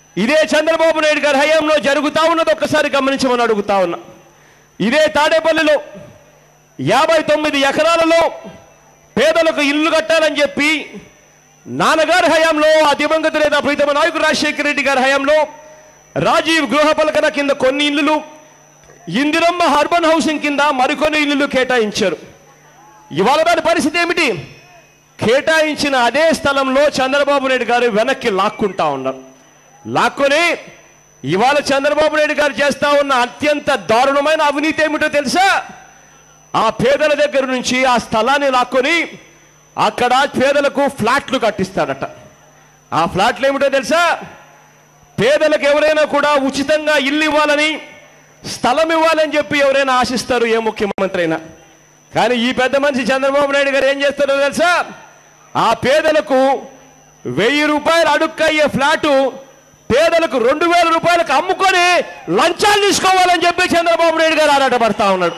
ఇదే చంద్రబాబు నాయుడు గారి హయాంలో జరుగుతా ఉన్నది ఒక్కసారి గమనించమని అడుగుతా ఉన్నా ఇదే తాడేపల్లిలో యాభై తొమ్మిది ఎకరాలలో పేదలకు ఇల్లు కట్టాలని చెప్పి నాన్నగారి హయాంలో ఆ దివంగత నేత ప్రీతమ నాయకుడు రాజశేఖర రెడ్డి గారి హయాంలో రాజీవ్ గృహ పలకన కింద కొన్ని ఇల్లులు ఇందిరమ్మ అర్బన్ హౌసింగ్ కింద మరికొన్ని ఇల్లులు కేటాయించారు ఇవాళ దాని పరిస్థితి ఏమిటి కేటాయించిన అదే స్థలంలో చంద్రబాబు నాయుడు గారు వెనక్కి లాక్కుంటా ఉన్నారు లాక్కొని ఇవాళ చంద్రబాబు నాయుడు గారు చేస్తా ఉన్న అత్యంత దారుణమైన అవినీతి ఏమిటో తెలుసా ఆ పేదల దగ్గర నుంచి ఆ స్థలాన్ని లాక్కొని అక్కడ పేదలకు ఫ్లాట్లు కట్టిస్తాడట ఆ ఫ్లాట్లు ఏమిటో తెలుసా పేదలకు ఎవరైనా కూడా ఉచితంగా ఇల్లు ఇవ్వాలని స్థలం ఇవ్వాలని చెప్పి ఎవరైనా ఆశిస్తారు ఏ ముఖ్యమంత్రి అయినా కానీ ఈ పెద్ద మనిషి చంద్రబాబు నాయుడు గారు ఏం చేస్తారో తెలుసా ఆ పేదలకు వెయ్యి రూపాయలు అడుక్కయ్యే ఫ్లాటు పేదలకు రెండు వేల రూపాయలకు అమ్ముకొని లంచాలు తీసుకోవాలని చెప్పి చంద్రబాబు నాయుడు గారు ఆరాటపడతా ఉన్నాడు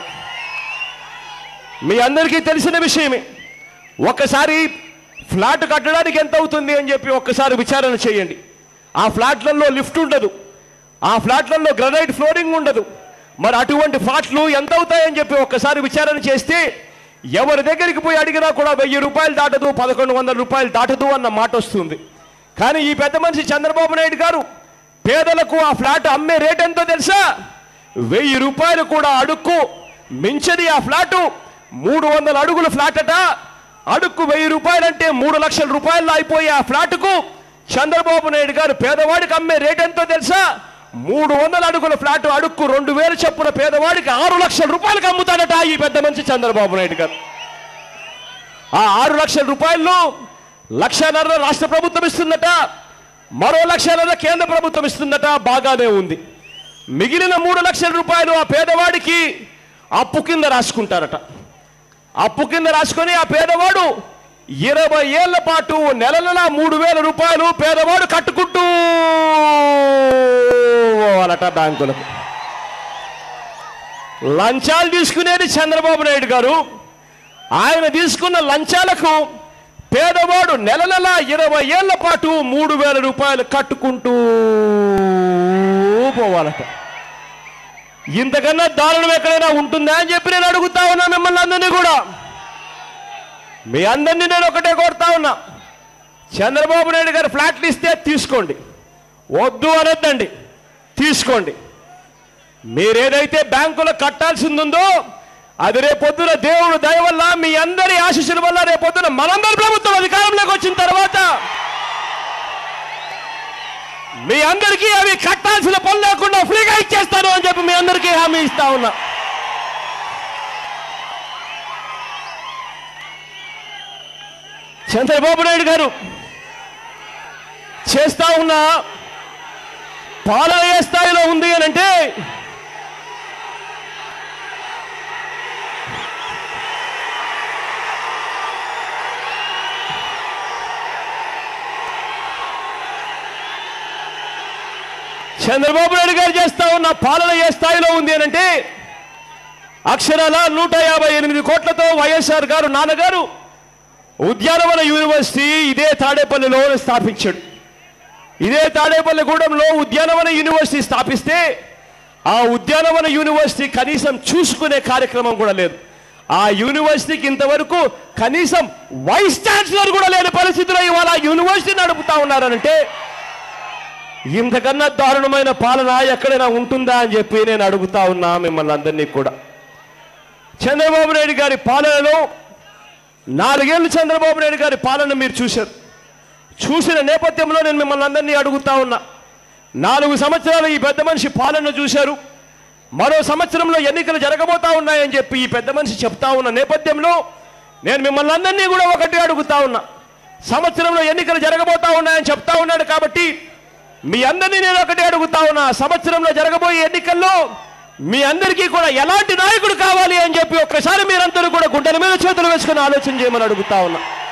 మీ అందరికీ తెలిసిన విషయమే ఒక్కసారి ఫ్లాట్ కట్టడానికి ఎంత అవుతుంది అని చెప్పి ఒక్కసారి విచారణ చేయండి ఆ ఫ్లాట్లలో లిఫ్ట్ ఉండదు ఆ ఫ్లాట్లలో గ్రనైట్ ఫ్లోరింగ్ ఉండదు మరి అటువంటి ఫ్లాట్లు ఎంత అవుతాయని చెప్పి ఒక్కసారి విచారణ చేస్తే ఎవరి దగ్గరికి పోయి అడిగినా కూడా వెయ్యి రూపాయలు దాటదు పదకొండు వందల రూపాయలు దాటదు అన్న మాట వస్తుంది కానీ ఈ పెద్ద మనిషి చంద్రబాబు నాయుడు గారు పేదలకు ఆ ఫ్లాట్ అమ్మే రేట్ ఎంతో తెలుసా వెయ్యి రూపాయలు కూడా అడుక్కు మించది ఆ ఫ్లాటు మూడు వందల అడుగుల ఫ్లాట్ అట అడుక్కు వెయ్యి రూపాయలంటే మూడు లక్షల రూపాయలు అయిపోయి ఆ ఫ్లాట్కు చంద్రబాబు నాయుడు గారు పేదవాడికి అమ్మే రేట్ ఎంతో తెలుసా మూడు వందల అడుగుల ఫ్లాట్ అడుక్కు రెండు వేలు చొప్పున పేదవాడికి ఆరు లక్షల రూపాయలకు అమ్ముతాడట ఈ పెద్ద మనిషి చంద్రబాబు నాయుడు గారు ఆ ఆరు లక్షల రూపాయలు లక్షన్నర రాష్ట్ర ప్రభుత్వం ఇస్తుందట మరో లక్షన్నర కేంద్ర ప్రభుత్వం ఇస్తుందట బాగానే ఉంది మిగిలిన మూడు లక్షల రూపాయలు ఆ పేదవాడికి అప్పు కింద రాసుకుంటారట అప్పు కింద రాసుకొని ఆ పేదవాడు ఇరవై ఏళ్ల పాటు నెల నెల మూడు వేల రూపాయలు పేదవాడు కట్టుకుంటూ పోవాలట బ్యాంకులకు లంచాలు తీసుకునేది చంద్రబాబు నాయుడు గారు ఆయన తీసుకున్న లంచాలకు పేదవాడు నెల నెల ఇరవై ఏళ్ల పాటు మూడు వేల రూపాయలు కట్టుకుంటూ పోవాలట ఇంతకన్నా దారుణం ఎక్కడైనా ఉంటుందా అని చెప్పి నేను అడుగుతా ఉన్నా మిమ్మల్ని అందరినీ కూడా మీ అందరినీ నేను ఒకటే కోరుతా ఉన్నా చంద్రబాబు నాయుడు గారు ఫ్లాట్లు ఇస్తే తీసుకోండి వద్దు అనొద్దండి తీసుకోండి మీరేదైతే బ్యాంకులో కట్టాల్సింది ఉందో అది రేపొద్దున దేవుడు దయ వల్ల మీ అందరి ఆశీస్సుల వల్ల రేపొద్దున మనందరి ప్రభుత్వం అధికారంలోకి వచ్చిన తర్వాత మీ అందరికీ అవి కట్టాల్సిన పని లేకుండా ఫ్రీగా ఇచ్చేస్తాను అని చెప్పి మీ అందరికీ హామీ ఇస్తా ఉన్నా చంద్రబాబు నాయుడు గారు చేస్తా ఉన్న పాలన ఏ స్థాయిలో ఉంది అని అంటే చంద్రబాబు నాయుడు గారు చేస్తా ఉన్న పాలన ఏ స్థాయిలో ఉంది అని అంటే అక్షరాల నూట యాభై ఎనిమిది కోట్లతో వైఎస్ఆర్ గారు నాన్నగారు ఉద్యానవన యూనివర్సిటీ ఇదే తాడేపల్లిలో స్థాపించాడు ఇదే తాడేపల్లిగూడెంలో ఉద్యానవన యూనివర్సిటీ స్థాపిస్తే ఆ ఉద్యానవన యూనివర్సిటీ కనీసం చూసుకునే కార్యక్రమం కూడా లేదు ఆ యూనివర్సిటీకి ఇంతవరకు కనీసం వైస్ ఛాన్సలర్ కూడా లేని పరిస్థితిలో ఇవాళ ఆ యూనివర్సిటీ నడుపుతా ఉన్నారనంటే ఇంతకన్నా దారుణమైన పాలన ఎక్కడైనా ఉంటుందా అని చెప్పి నేను అడుగుతా ఉన్నా మిమ్మల్ని అందరినీ కూడా చంద్రబాబు నాయుడు గారి పాలనలో నాలుగేళ్లు చంద్రబాబు నాయుడు గారి పాలన మీరు చూశారు చూసిన నేపథ్యంలో నేను మిమ్మల్ని అందరినీ అడుగుతా ఉన్నా నాలుగు సంవత్సరాలు ఈ పెద్ద మనిషి పాలన చూశారు మరో సంవత్సరంలో ఎన్నికలు జరగబోతా ఉన్నాయని చెప్పి ఈ పెద్ద మనిషి చెప్తా ఉన్న నేపథ్యంలో నేను మిమ్మల్ని అందరినీ కూడా ఒకటి అడుగుతా ఉన్నా సంవత్సరంలో ఎన్నికలు జరగబోతా ఉన్నాయని చెప్తా ఉన్నాడు కాబట్టి మీ అందరినీ నేను ఒకటి అడుగుతా ఉన్నా సంవత్సరంలో జరగబోయే ఎన్నికల్లో మీ అందరికీ కూడా ఎలాంటి నాయకుడు కావాలి అని చెప్పి ఒక్కసారి మీరందరూ కూడా గుండెల మీద చేతులు వేసుకుని ఆలోచన చేయమని అడుగుతా ఉన్నా